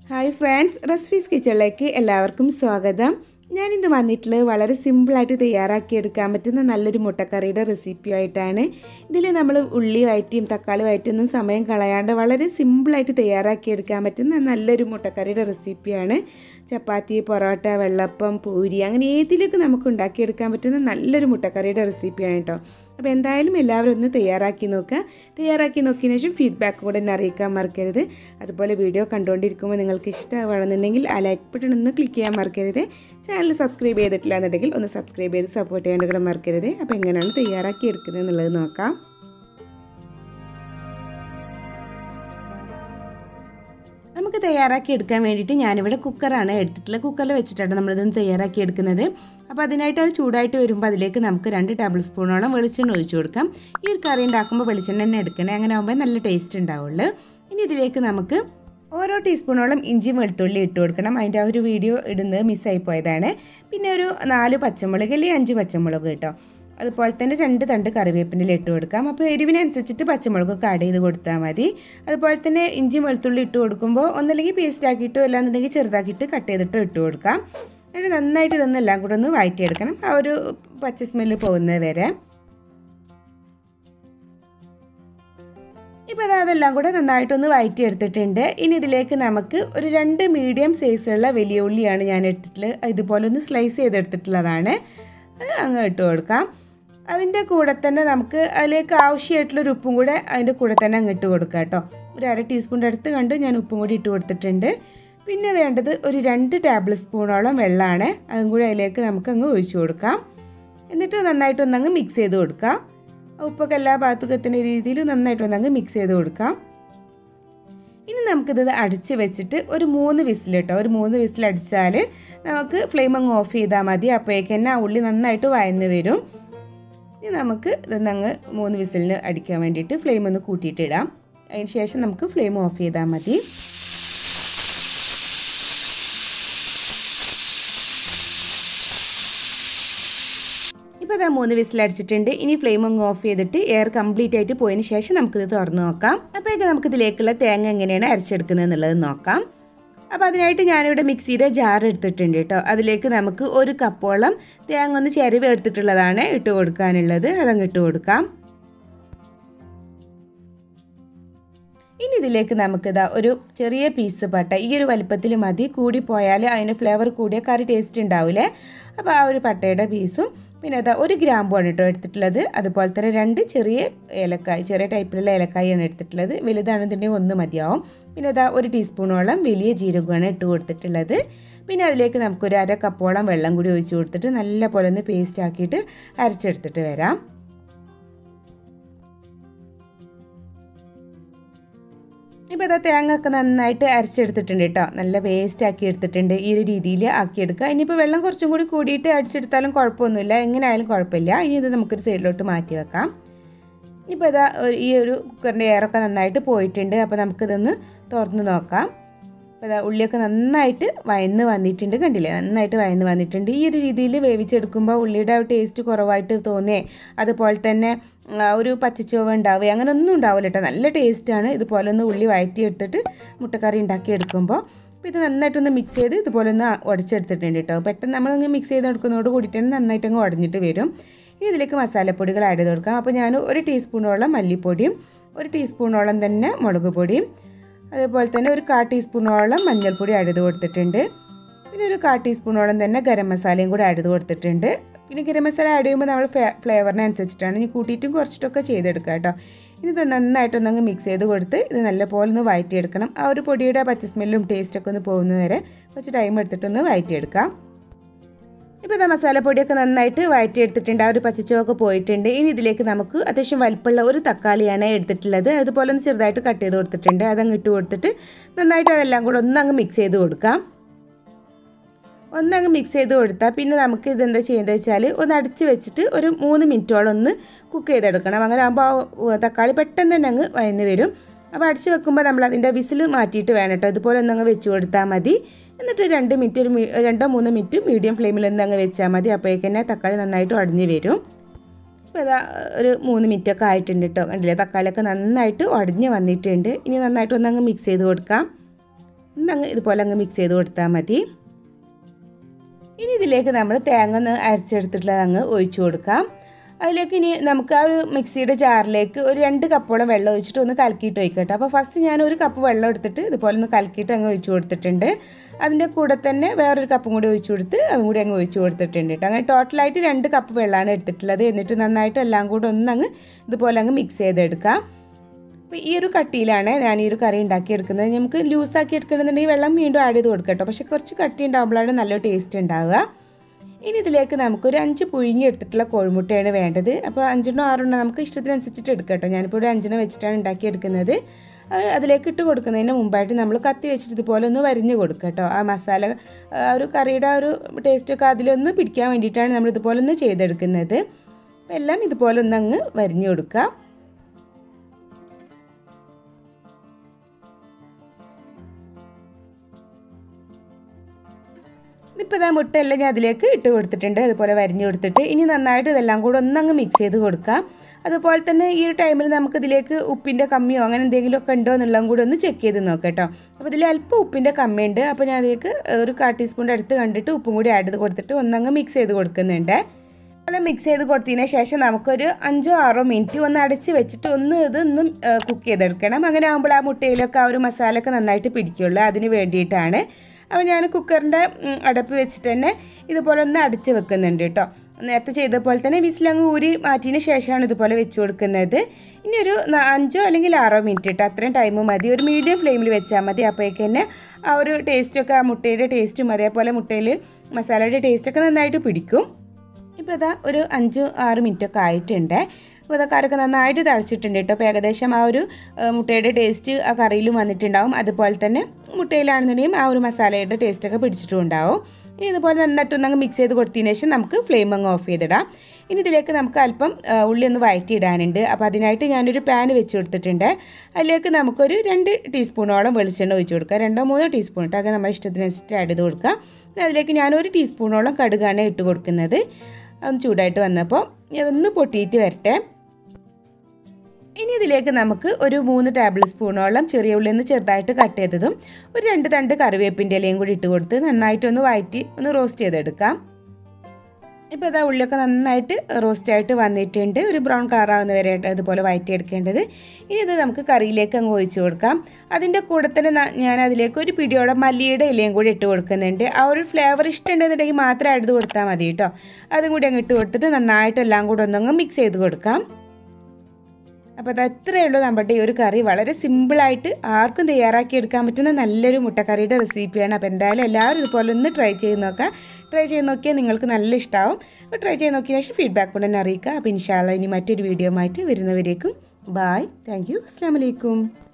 hi friends recipes കിച്ചണിലേക്ക് എല്ലാവർക്കും സ്വാഗതം ഞാനിന്ന് വന്നിട്ടുള്ളത് വളരെ സിമ്പിളായിട്ട് തയ്യാറാക്കിയെടുക്കാൻ പറ്റുന്ന നല്ലൊരു മുട്ടക്കറിയുടെ റെസിപ്പി ആയിട്ടാണ് ഇതിൽ നമ്മൾ ഉള്ളി വയറ്റിയും തക്കാളി വയറ്റിയൊന്നും സമയം കളയാണ്ട് വളരെ സിമ്പിളായിട്ട് തയ്യാറാക്കിയെടുക്കാൻ പറ്റുന്ന നല്ലൊരു മുട്ടക്കറിയുടെ റെസിപ്പിയാണ് ചപ്പാത്തി പൊറോട്ട വെള്ളപ്പം പൂരി അങ്ങനെ ഏതിലൊക്കെ നമുക്ക് ഉണ്ടാക്കിയെടുക്കാൻ പറ്റുന്ന നല്ലൊരു മുട്ടക്കറിയുടെ റെസിപ്പിയാണ് കേട്ടോ അപ്പോൾ എന്തായാലും എല്ലാവരും ഒന്ന് തയ്യാറാക്കി നോക്കുക തയ്യാറാക്കി നോക്കിയതിന് ശേഷം ഫീഡ്ബാക്ക് കൂടെ എന്നെ അറിയിക്കാൻ മറക്കരുത് അതുപോലെ വീഡിയോ കണ്ടുകൊണ്ടിരിക്കുമ്പോൾ നിങ്ങൾക്ക് ഇഷ്ടമാണെന്നുണ്ടെങ്കിൽ ആ ലൈക്ക് ബട്ടൺ ഒന്ന് ക്ലിക്ക് ചെയ്യാൻ മറക്കരുത് ചാനൽ സബ്സ്ക്രൈബ് ചെയ്തിട്ടില്ല എന്നുണ്ടെങ്കിൽ ഒന്ന് സബ്സ്ക്രൈബ് ചെയ്ത് സപ്പോർട്ട് ചെയ്യാണ്ട് കൂടെ മറക്കരുത് അപ്പോൾ എങ്ങനെയാണ് തയ്യാറാക്കി എടുക്കുന്നത് എന്നുള്ളത് നോക്കാം നമുക്ക് തയ്യാറാക്കി എടുക്കാൻ വേണ്ടിയിട്ട് ഞാനിവിടെ കുക്കറാണ് എടുത്തിട്ടുള്ളത് കുക്കറിൽ വെച്ചിട്ടാണ് നമ്മളിതൊന്ന് തയ്യാറാക്കി എടുക്കുന്നത് അപ്പോൾ അതിനായിട്ട് അത് ചൂടായിട്ട് വരുമ്പോൾ അതിലേക്ക് നമുക്ക് രണ്ട് ടേബിൾ സ്പൂണോളം വെളിച്ചെണ്ണ ഒഴിച്ചു കൊടുക്കാം ഈ ഒരു കറി ഉണ്ടാക്കുമ്പോൾ വെളിച്ചെണ്ണ തന്നെ എടുക്കണേ അങ്ങനെ ആകുമ്പോൾ നല്ല ടേസ്റ്റ് ഉണ്ടാവുള്ളൂ ഇനി ഇതിലേക്ക് നമുക്ക് ഓരോ ടീസ്പൂണോളം ഇഞ്ചി വെളുത്തുള്ളി ഇട്ട് കൊടുക്കണം അതിൻ്റെ ആ ഒരു വീഡിയോ ഇടുന്നത് മിസ്സായി പോയതാണ് പിന്നെ ഒരു നാല് പച്ചമുളക് അല്ലെങ്കിൽ അഞ്ച് പച്ചമുളക് കേട്ടോ അതുപോലെ തന്നെ രണ്ട് തണ്ട് കറിവേപ്പിൻ്റെ ഇട്ട് കൊടുക്കാം അപ്പോൾ എരിവിനനുസരിച്ചിട്ട് പച്ചമുളകൊക്കെ ആഡ് ചെയ്ത് കൊടുത്താൽ മതി അതുപോലെ തന്നെ ഇഞ്ചി വെളുത്തുള്ളി ഇട്ട് കൊടുക്കുമ്പോൾ ഒന്നല്ലെങ്കിൽ പേസ്റ്റ് ആക്കിയിട്ടോ അല്ലാന്നുണ്ടെങ്കിൽ ചെറുതാക്കിയിട്ട് കട്ട് ചെയ്തിട്ടോ ഇട്ട് കൊടുക്കാം എന്നിട്ട് നന്നായിട്ട് ഇതൊന്നും എല്ലാം കൂടെ ഒന്ന് വഴറ്റിയെടുക്കണം ആ ഒരു പച്ച സ്മെല്ല് പോകുന്നത് വരെ ഇപ്പോൾ അത് അതെല്ലാം കൂടെ നന്നായിട്ടൊന്ന് വഴറ്റി എടുത്തിട്ടുണ്ട് ഇനി ഇതിലേക്ക് നമുക്ക് ഒരു രണ്ട് മീഡിയം സൈസുള്ള വലിയ ഉള്ളിയാണ് ഞാൻ എടുത്തിട്ടുള്ളത് ഇതുപോലെ ഒന്ന് സ്ലൈസ് ചെയ്തെടുത്തിട്ടുള്ളതാണ് അത് അങ്ങ് ഇട്ട് കൊടുക്കാം അതിൻ്റെ കൂടെ തന്നെ നമുക്ക് അതിലേക്ക് ആവശ്യമായിട്ടുള്ളൊരു ഉപ്പും കൂടെ അതിൻ്റെ കൂടെ തന്നെ അങ്ങ് ഇട്ട് കൊടുക്കാം കേട്ടോ ഒരു അര ടീസ്പൂണിൻ്റെ അടുത്ത് കണ്ട് ഞാൻ ഉപ്പും കൂടി ഇട്ട് കൊടുത്തിട്ടുണ്ട് പിന്നെ വേണ്ടത് ഒരു രണ്ട് ടേബിൾ സ്പൂണോളം വെള്ളമാണ് അതും കൂടി അതിലേക്ക് നമുക്ക് അങ്ങ് ഒഴിച്ചു കൊടുക്കാം എന്നിട്ട് നന്നായിട്ടൊന്നങ്ങ് മിക്സ് ചെയ്ത് കൊടുക്കാം ഉപ്പൊക്കെ എല്ലാ ഭാഗത്തും എത്തുന്ന രീതിയിൽ നന്നായിട്ടൊന്നങ്ങ് മിക്സ് ചെയ്ത് കൊടുക്കാം ഇനി നമുക്കിത് അടിച്ച് വെച്ചിട്ട് ഒരു മൂന്ന് വിസിൽ കേട്ടോ ഒരു മൂന്ന് വിസിൽ അടിച്ചാൽ നമുക്ക് ഫ്ലെയിം അങ്ങ് ഓഫ് ചെയ്താൽ മതി അപ്പോഴേക്ക് തന്നെ ആ ഉള്ളി നന്നായിട്ട് വയന്ന് വരും ഇനി നമുക്ക് ഇതൊന്നങ്ങ് മൂന്ന് വിസിലിന് അടിക്കാൻ വേണ്ടിയിട്ട് ഫ്ലെയിം ഒന്ന് കൂട്ടിയിട്ട് ഇടാം അതിന് ശേഷം നമുക്ക് ഫ്ലെയിം ഓഫ് ചെയ്താൽ മതി ഇപ്പോൾ ഇതാ മൂന്ന് വിസിൽ അടിച്ചിട്ടുണ്ട് ഇനി ഫ്ലെയിം അങ്ങ് ഓഫ് ചെയ്തിട്ട് എയർ കംപ്ലീറ്റ് ആയിട്ട് പോയതിന് ശേഷം നമുക്കിത് തുറന്ന് നോക്കാം അപ്പോഴേക്ക് നമുക്ക് ഇതിലേക്കുള്ള തേങ്ങ എങ്ങനെയാണ് അരച്ചെടുക്കുന്നത് എന്നുള്ളത് നോക്കാം അപ്പോൾ അതിനായിട്ട് ഞാനിവിടെ മിക്സിയുടെ ജാർ എടുത്തിട്ടുണ്ട് കേട്ടോ അതിലേക്ക് നമുക്ക് ഒരു കപ്പോളം തേങ്ങ ഒന്ന് ചെരുവ് എടുത്തിട്ടുള്ളതാണ് ഇട്ട് കൊടുക്കാനുള്ളത് അതങ്ങ് ഇട്ട് കൊടുക്കാം ഇനി ഇതിലേക്ക് നമുക്കിതാ ഒരു ചെറിയ പീസ് പട്ട ഈ ഒരു വലിപ്പത്തിൽ മതി കൂടി പോയാൽ അതിന് ഫ്ലേവർ കൂടിയ കറി ടേസ്റ്റ് ഉണ്ടാവില്ലേ അപ്പോൾ ആ ഒരു പട്ടയുടെ പീസും പിന്നെ അതാ ഒരു ഗ്രാമ്പുമാണ് കേട്ടോ എടുത്തിട്ടുള്ളത് അതുപോലെ തന്നെ രണ്ട് ചെറിയ ഏലക്കായ് ചെറിയ ടൈപ്പിലുള്ള ഏലക്കായാണ് എടുത്തിട്ടുള്ളത് വലുതാണെന്നുണ്ടെങ്കിൽ ഒന്ന് മതിയാവും പിന്നെ അതാ ഒരു ടീസ്പൂണോളം വലിയ ജീരകമാണ് ഇട്ട് കൊടുത്തിട്ടുള്ളത് പിന്നെ അതിലേക്ക് നമുക്കൊരു അര കപ്പോളം വെള്ളം കൂടി ഒഴിച്ച് കൊടുത്തിട്ട് നല്ല പോലെ ഒന്ന് പേസ്റ്റ് ആക്കിയിട്ട് അരച്ചെടുത്തിട്ട് വരാം ഇപ്പോൾ ഇതാ തേങ്ങ ഒക്കെ നന്നായിട്ട് അരച്ചെടുത്തിട്ടുണ്ട് കേട്ടോ നല്ല വേസ്റ്റ് ആക്കി എടുത്തിട്ടുണ്ട് ഈ ഒരു രീതിയിൽ ആക്കിയെടുക്കുക ഇനിയിപ്പോൾ വെള്ളം കുറച്ചും കൂടി കൂടിയിട്ട് അടിച്ചെടുത്താലും കുഴപ്പമൊന്നുമില്ല എങ്ങനെ ആയാലും കുഴപ്പമില്ല ഇനി ഇത് നമുക്കൊരു സൈഡിലോട്ട് മാറ്റി വെക്കാം ഇപ്പോൾ ഇതാ ഈ ഒരു കുക്കറിൻ്റെ എയറൊക്കെ നന്നായിട്ട് പോയിട്ടുണ്ട് അപ്പോൾ നമുക്കിതൊന്ന് തുറന്ന് നോക്കാം അപ്പോൾ ഇതാ ഉള്ളിയൊക്കെ നന്നായിട്ട് വയന്ന് വന്നിട്ടുണ്ട് കണ്ടില്ലേ നന്നായിട്ട് വയന്ന് വന്നിട്ടുണ്ട് ഈ ഒരു രീതിയിൽ വേവിച്ചെടുക്കുമ്പോൾ ഉള്ളിയുടെ ടേസ്റ്റ് കുറവായിട്ട് തോന്നിയേ അതുപോലെ തന്നെ ഒരു പച്ചച്ചോവ ഉണ്ടാവുക അങ്ങനെ ഒന്നും ഉണ്ടാവില്ല കേട്ടോ നല്ല ടേസ്റ്റാണ് ഇതുപോലെ ഒന്ന് ഉള്ളി വഴറ്റി എടുത്തിട്ട് മുട്ടക്കറി ഉണ്ടാക്കി എടുക്കുമ്പോൾ അപ്പോൾ ഇത് നന്നായിട്ടൊന്ന് മിക്സ് ചെയ്ത് ഇതുപോലെ ഒന്ന് ഉടച്ചെടുത്തിട്ടുണ്ട് കേട്ടോ പെട്ടെന്ന് നമ്മളങ്ങ് മിക്സ് ചെയ്ത് കൊടുക്കുന്നതോട് കൂടിയിട്ട് തന്നെ നന്നായിട്ട് അങ്ങ് ഉടഞ്ഞിട്ട് വരും ഇനി ഇതിലേക്ക് മസാലപ്പൊടികൾ ആഡ് ചെയ്ത് കൊടുക്കാം അപ്പോൾ ഞാൻ ഒരു ടീസ്പൂണോളം മല്ലിപ്പൊടിയും ഒരു ടീസ്പൂണോളം തന്നെ മുളക് പൊടിയും അതേപോലെ തന്നെ ഒരു കാ ടീസ്പൂണോളം മഞ്ഞൾപ്പൊടി ആഡ് ചെയ്ത് കൊടുത്തിട്ടുണ്ട് പിന്നെ ഒരു കാ ടീസ്പൂണോളം തന്നെ ഗരം മസാലയും കൂടി ആഡ് ചെയ്ത് കൊടുത്തിട്ടുണ്ട് പിന്നെ ഗരം മസാല ആഡ് ചെയ്യുമ്പോൾ നമ്മൾ ഫ്ലേവറിനനുസരിച്ചിട്ടാണ് ഇനി കൂട്ടിയിട്ടും കുറച്ചിട്ടൊക്കെ ചെയ്തെടുക്കുക കേട്ടോ ഇനി ഇത് നന്നായിട്ടൊന്നങ്ങ് മിക്സ് ചെയ്ത് കൊടുത്ത് ഇത് നല്ലപോലെ ഒന്ന് വഴറ്റിയെടുക്കണം ആ ഒരു പൊടിയുടെ പച്ച സ്മെല്ലും ടേസ്റ്റൊക്കെ ഒന്ന് പോകുന്നത് വരെ കുറച്ച് ടൈം എടുത്തിട്ടൊന്ന് വഴറ്റിയെടുക്കാം ഇപ്പോൾ ഇതാ മസാലപ്പൊടിയൊക്കെ നന്നായിട്ട് വഴറ്റിയെടുത്തിട്ടുണ്ട് ആ ഒരു പച്ചച്ചുവൊക്കെ പോയിട്ടുണ്ട് ഇനി ഇതിലേക്ക് നമുക്ക് അത്യാവശ്യം വലിപ്പമുള്ള ഒരു തക്കാളിയാണ് എടുത്തിട്ടുള്ളത് അതുപോലെ ഒന്ന് ചെറുതായിട്ട് കട്ട് ചെയ്ത് കൊടുത്തിട്ടുണ്ട് അതങ്ങ് ഇട്ട് കൊടുത്തിട്ട് നന്നായിട്ട് അതെല്ലാം കൂടെ ഒന്നങ്ങ് മിക്സ് ചെയ്ത് കൊടുക്കാം ഒന്നങ്ങ് മിക്സ് ചെയ്ത് കൊടുത്താൽ പിന്നെ നമുക്ക് ഇതെന്താ ചെയ്യേണ്ടത് വെച്ചാൽ ഒന്ന് അടിച്ച് വെച്ചിട്ട് ഒരു മൂന്ന് മിനിറ്റോളം ഒന്ന് കുക്ക് ചെയ്തെടുക്കണം അങ്ങനെ ആകുമ്പോൾ തക്കാളി പെട്ടെന്ന് തന്നെ അങ്ങ് വയന്ന് വരും അപ്പോൾ അടിച്ച് വെക്കുമ്പോൾ നമ്മൾ അതിൻ്റെ വിസിൽ മാറ്റിയിട്ട് വേണം കേട്ടോ ഇതുപോലെ ഒന്നങ്ങ് വെച്ച് കൊടുത്താൽ മതി എന്നിട്ട് രണ്ട് മിനിറ്റ് ഒരു രണ്ടോ മൂന്നോ മിനിറ്റ് മീഡിയം ഫ്ലെയിമിൽ ഒന്ന് അങ്ങ് വെച്ചാൽ മതി അപ്പോഴേക്ക് തന്നെ തക്കാളി നന്നായിട്ട് ഉടഞ്ഞ് വരും ഇപ്പോൾ ഇതാ ഒരു മൂന്ന് മിനിറ്റൊക്കെ ആയിട്ടുണ്ട് കേട്ടോ കണ്ടില്ലേ തക്കാളിയൊക്കെ നന്നായിട്ട് ഉടഞ്ഞ് വന്നിട്ടുണ്ട് ഇനി നന്നായിട്ട് ഒന്ന് അങ്ങ് മിക്സ് ചെയ്ത് കൊടുക്കാം ഒന്ന് അങ്ങ് ഇതുപോലെ അങ്ങ് മിക്സ് ചെയ്ത് കൊടുത്താൽ മതി ഇനി ഇതിലേക്ക് നമ്മൾ തേങ്ങ ഒന്ന് അരച്ചെടുത്തിട്ടുള്ളത് അങ്ങ് ഒഴിച്ചു കൊടുക്കാം അതിലേക്ക് ഇനി നമുക്ക് ആ ഒരു മിക്സിയുടെ ജാറിലേക്ക് ഒരു രണ്ട് കപ്പോളം വെള്ളം ഒഴിച്ചിട്ട് ഒന്ന് കലക്കിയിട്ട് ഒഴിക്കട്ടെ അപ്പോൾ ഫസ്റ്റ് ഞാൻ ഒരു കപ്പ് വെള്ളം എടുത്തിട്ട് ഇതുപോലെ ഒന്ന് കലക്കിയിട്ട് അങ്ങ് ഒഴിച്ചു കൊടുത്തിട്ടുണ്ട് അതിൻ്റെ കൂടെ തന്നെ വേറൊരു കപ്പും കൂടി ഒഴിച്ചു കൊടുത്ത് അതും കൂടി അങ്ങ് ഒഴിച്ചു കൊടുത്തിട്ടുണ്ട് കേട്ടോ അങ്ങനെ ടോട്ടലായിട്ട് രണ്ട് കപ്പ് വെള്ളമാണ് എടുത്തിട്ടുള്ളത് എന്നിട്ട് നന്നായിട്ട് എല്ലാം കൂടെ ഒന്ന് അങ്ങ് ഇതുപോലെ അങ്ങ് മിക്സ് ചെയ്തെടുക്കാം അപ്പോൾ ഈ ഒരു കട്ടിയിലാണ് ഞാൻ ഈ ഒരു കറി ഉണ്ടാക്കിയെടുക്കുന്നത് നമുക്ക് ലൂസാക്കി എടുക്കണമെന്നുണ്ടെങ്കിൽ വെള്ളം വീണ്ടും ആഡ് ചെയ്ത് കൊടുക്കട്ടോ പക്ഷേ കുറച്ച് കട്ടി ഉണ്ടാകുമ്പോഴാണ് നല്ല ടേസ്റ്റ് ഉണ്ടാവുക ഇനി ഇതിലേക്ക് നമുക്കൊരു അഞ്ച് പുഴുങ്ങി എടുത്തിട്ടുള്ള കോഴിമുട്ടയാണ് വേണ്ടത് അപ്പോൾ അഞ്ചെണ്ണോ ആറെണ്ണോ നമുക്ക് ഇഷ്ടത്തിനനുസരിച്ചിട്ട് എടുക്കാം കേട്ടോ ഞാനിപ്പോൾ ഒരു അഞ്ചെണ്ണം വെച്ചിട്ടാണ് ഉണ്ടാക്കിയെടുക്കുന്നത് അത് അതിലേക്ക് ഇട്ട് കൊടുക്കുന്നതിന് മുമ്പായിട്ട് നമ്മൾ കത്തി വെച്ചിട്ട് ഇതുപോലെ ഒന്ന് വരിഞ്ഞ് കൊടുക്കുക കേട്ടോ ആ മസാല ആ ഒരു കറിയുടെ ആ ഒരു ടേസ്റ്റൊക്കെ അതിലൊന്ന് പിടിക്കാൻ വേണ്ടിയിട്ടാണ് നമ്മൾ ഇതുപോലെ ഒന്ന് ചെയ്തെടുക്കുന്നത് അപ്പോൾ എല്ലാം ഇതുപോലെ ഒന്ന് അങ്ങ് വരിഞ്ഞ് കൊടുക്കുക ഇപ്പോൾ ഇതാ മുട്ടയെല്ലാം ഞാൻ അതിലേക്ക് ഇട്ട് കൊടുത്തിട്ടുണ്ട് അതുപോലെ വരിഞ്ഞ് കൊടുത്തിട്ട് ഇനി നന്നായിട്ട് ഇതെല്ലാം കൂടെ ഒന്നങ്ങ് മിക്സ് ചെയ്ത് കൊടുക്കാം അതുപോലെ തന്നെ ഈ ഒരു ടൈമിൽ നമുക്ക് ഇതിലേക്ക് ഉപ്പിൻ്റെ കമ്മിയോ അങ്ങനെ എന്തെങ്കിലുമൊക്കെ ഉണ്ടോ എന്നുള്ളതും കൂടെ ഒന്ന് ചെക്ക് ചെയ്ത് നോക്കാം കേട്ടോ അപ്പോൾ ഇതിൽ അല്പം ഉപ്പിൻ്റെ കമ്മിയുണ്ട് അപ്പോൾ ഞാൻ അതിലേക്ക് ഒരു കാ ടീസ്പൂണിൻ്റെ അടുത്ത് കണ്ടിട്ട് ഉപ്പും കൂടി ആഡ് ചെയ്ത് കൊടുത്തിട്ട് ഒന്നങ്ങ് മിക്സ് ചെയ്ത് കൊടുക്കുന്നുണ്ട് അതുപോലെ മിക്സ് ചെയ്ത് കൊടുത്തതിന് ശേഷം നമുക്കൊരു അഞ്ചോ ആറോ മിനിറ്റ് ഒന്ന് അടച്ച് വെച്ചിട്ട് ഒന്ന് ഇത് ഒന്ന് കുക്ക് ചെയ്തെടുക്കണം അങ്ങനെ ആകുമ്പോൾ ആ മുട്ടയിലൊക്കെ ആ ഒരു മസാലയൊക്കെ നന്നായിട്ട് പിടിക്കുള്ളൂ അതിന് വേണ്ടിയിട്ടാണ് അപ്പോൾ ഞാൻ കുക്കറിൻ്റെ അടപ്പ് വെച്ചിട്ട് തന്നെ ഇതുപോലെ ഒന്ന് അടച്ച് വെക്കുന്നുണ്ട് കേട്ടോ നേരത്തെ ചെയ്ത പോലെ തന്നെ വിസിലങ്ങ് ഊരി മാറ്റിയതിന് ശേഷമാണ് ഇതുപോലെ വെച്ച് കൊടുക്കുന്നത് ഇനി ഒരു അഞ്ചോ അല്ലെങ്കിൽ ആറോ മിനിറ്റ് കേട്ടോ അത്രയും ടൈം മതി ഒരു മീഡിയം ഫ്ലെയിമിൽ വെച്ചാൽ മതി അപ്പോഴേക്ക് തന്നെ ആ ഒരു ടേസ്റ്റൊക്കെ ആ മുട്ടയുടെ ടേസ്റ്റും അതേപോലെ മുട്ടയിൽ മസാലയുടെ ടേസ്റ്റൊക്കെ നന്നായിട്ട് പിടിക്കും ഇപ്പോൾ ഇതാ ഒരു അഞ്ച് ആറ് മിനിറ്റൊക്കെ ആയിട്ടുണ്ട് അപ്പോൾ ഇതാ കറിയൊക്കെ നന്നായിട്ട് തിളച്ചിട്ടുണ്ട് കേട്ടോ അപ്പോൾ ഏകദേശം ആ ഒരു മുട്ടയുടെ ടേസ്റ്റ് ആ കറിയിലും വന്നിട്ടുണ്ടാവും അതുപോലെ തന്നെ മുട്ടയിലാണെന്നുണ്ടെങ്കിൽ ആ ഒരു മസാലയുടെ ടേസ്റ്റൊക്കെ പിടിച്ചിട്ടും ഉണ്ടാവും ഇനി ഇതുപോലെ നന്നായിട്ടൊന്നങ്ങ് മിക്സ് ചെയ്ത് കൊടുത്തതിന് ശേഷം നമുക്ക് ഫ്ലെയിം അങ്ങ് ഓഫ് ചെയ്തിടാം ഇനി ഇതിലേക്ക് നമുക്ക് അല്പം ഉള്ളി ഒന്ന് വഴറ്റി ഇടാനുണ്ട് അപ്പോൾ അതിനായിട്ട് ഞാനൊരു പാൻ വെച്ച് കൊടുത്തിട്ടുണ്ട് അതിലേക്ക് നമുക്കൊരു രണ്ട് ടീസ്പൂണോളം വെളിച്ചെണ്ണ ഒഴിച്ച് കൊടുക്കുക രണ്ടോ മൂന്നോ ടീസ്പൂൺ ഇട്ടൊക്കെ നമ്മുടെ ഇഷ്ടത്തിനനുസരിച്ച് ആഡ് ചെയ്ത് കൊടുക്കുക പിന്നെ അതിലേക്ക് ഞാനൊരു ടീസ്പൂണോളം കടുകാണ് ഇട്ട് കൊടുക്കുന്നത് അതൊന്ന് ചൂടായിട്ട് വന്നപ്പോൾ അതൊന്ന് പൊട്ടിയിട്ട് വരട്ടെ ഇനി ഇതിലേക്ക് നമുക്ക് ഒരു മൂന്ന് ടേബിൾ സ്പൂണോളം ചെറിയ ഉള്ളിൽ നിന്ന് ചെറുതായിട്ട് കട്ട് ചെയ്തതും ഒരു രണ്ട് തണ്ട് കറിവേപ്പിൻ്റെ ഇലയും കൂടി ഇട്ട് കൊടുത്ത് നന്നായിട്ടൊന്ന് വഴറ്റി ഒന്ന് റോസ്റ്റ് ചെയ്തെടുക്കാം ഇപ്പോൾ ഇതാ ഉള്ളിയൊക്കെ നന്നായിട്ട് റോസ്റ്റ് ആയിട്ട് വന്നിട്ടുണ്ട് ഒരു ബ്രൗൺ കളർ ആവുന്ന വരെ ഇതുപോലെ വഴറ്റിയെടുക്കേണ്ടത് ഇനി ഇത് നമുക്ക് കറിയിലേക്ക് അങ്ങ് ഒഴിച്ച് കൊടുക്കാം അതിൻ്റെ കൂടെ തന്നെ ഞാൻ അതിലേക്ക് ഒരു പിടിയോടെ മല്ലിയുടെ ഇലയും കൂടി ഇട്ട് കൊടുക്കുന്നുണ്ട് ആ ഒരു ഫ്ലേവർ ഇഷ്ടമുണ്ടെന്നുണ്ടെങ്കിൽ മാത്രം എടുത്ത് കൊടുത്താൽ മതി കേട്ടോ അതും കൂടി അങ്ങ് ഇട്ട് കൊടുത്തിട്ട് നന്നായിട്ട് എല്ലാം കൂടെ ഒന്നങ്ങ് മിക്സ് ചെയ്ത് കൊടുക്കാം അപ്പോൾ അത് അത്രയേ ഉള്ളൂ നമ്മുടെ ഈ ഒരു കറി വളരെ സിമ്പിളായിട്ട് ആർക്കും തയ്യാറാക്കി എടുക്കാൻ പറ്റുന്ന നല്ലൊരു മുട്ടക്കറിയുടെ റെസിപ്പിയാണ് അപ്പോൾ എന്തായാലും എല്ലാവരും ഇതുപോലെ ഒന്ന് ട്രൈ ചെയ്ത് നോക്കാം ട്രൈ ചെയ്ത് നോക്കിയാൽ നിങ്ങൾക്ക് നല്ല ഇഷ്ടമാവും അപ്പോൾ ട്രൈ ചെയ്ത് നോക്കിയ ശേഷം ഫീഡ്ബാക്ക് കൊണ്ട് തന്നെ അറിയിക്കുക അപ്പോൾ ഇൻഷാല്ല ഇനി മറ്റൊരു വീഡിയോ ആയിട്ട് വരുന്നവരേക്കും ബായ് താങ്ക് യു അസ്സാം വലൈക്കും